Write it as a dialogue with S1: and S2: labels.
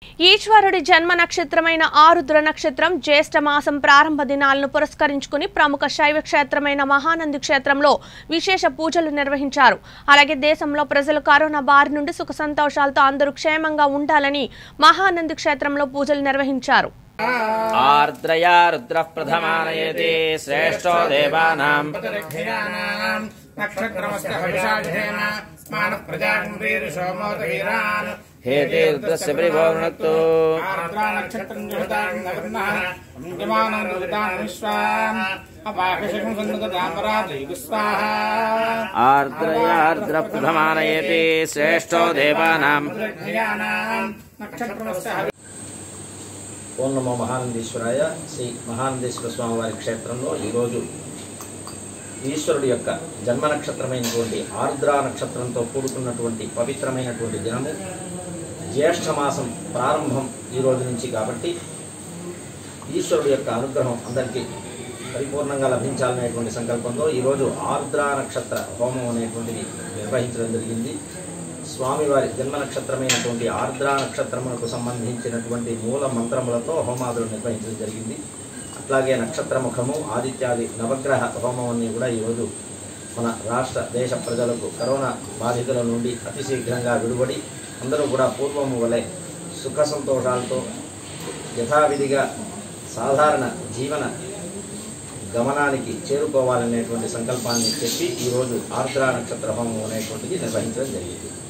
S1: ఈశ్వరుడి జన్మ నక్షత్రమైన ఆరుద్ర నక్షత్రం జ్యేష్ఠ మాసం ప్రారంభ దినాలను పురస్కరించుకుని ప్రముఖ శైవ క్షేత్రమైన మహానంది క్షేత్రంలో విశేష పూజలు నిర్వహించారు అలాగే దేశంలో ప్రజలు కరోనా బారి నుండి సుఖ సంతోషాలతో అందరూ క్షేమంగా ఉండాలని మహానంది క్షేత్రంలో పూజలు నిర్వహించారు
S2: ఆర్ద్రయా రుద్రః ప్రథమానయతి శ్రేష్టో దేవానాం
S3: धियानाम् नक्षत्रमस्य हविषाभिधेन स्मानः प्रजाम् वीरसोमोदवीरान्
S2: హేతే రుద్రస్య పరిభవనత్తు
S3: आर्द्रानक्षत्रम् जुहताम् नगर्नः यमानान् नुदितान् विश्वान् अपाकशकम् सन्नुगतामराजयु स्वाहा
S2: ఆర్ద్రయార్ద్ర ప్రథమానయతి శ్రేష్టో దేవానాం
S3: धियानाम् नक्षत्रमस्य हवि
S4: ఓం నమో మహానందీశ్వరాయ శ్రీ మహానందేశ్వర స్వామి వారి క్షేత్రంలో ఈరోజు ఈశ్వరుడి యొక్క జన్మ నక్షత్రమైనటువంటి ఆర్ద్ర నక్షత్రంతో కూడుకున్నటువంటి పవిత్రమైనటువంటి దినము జ్యేష్ఠ మాసం ప్రారంభం ఈ రోజు నుంచి కాబట్టి ఈశ్వరుడి యొక్క అనుగ్రహం అందరికీ పరిపూర్ణంగా లభించాలనేటువంటి సంకల్పంలో ఈరోజు ఆర్ద్ర నక్షత్ర హోమం అనేటువంటిది నిర్వహించడం జరిగింది స్వామివారి జన్మ నక్షత్రమైనటువంటి ఆర్ద్ర నక్షత్రములకు సంబంధించినటువంటి మూల మంత్రములతో హోమాదులు నిర్వహించడం జరిగింది అట్లాగే నక్షత్ర ముఖము ఆదిత్యాది నవగ్రహ హోమం అన్ని కూడా ఈరోజు మన రాష్ట్ర దేశ ప్రజలకు కరోనా బాధితుల నుండి అతి శీఘ్రంగా విడుబడి అందరూ కూడా పూర్వము వలె సుఖ సంతోషాలతో యథావిధిగా సాధారణ జీవన గమనానికి చేరుకోవాలనేటువంటి సంకల్పాన్ని చెప్పి ఈరోజు ఆర్ద్ర నక్షత్ర హోమం అనేటువంటిది నిర్వహించడం జరిగింది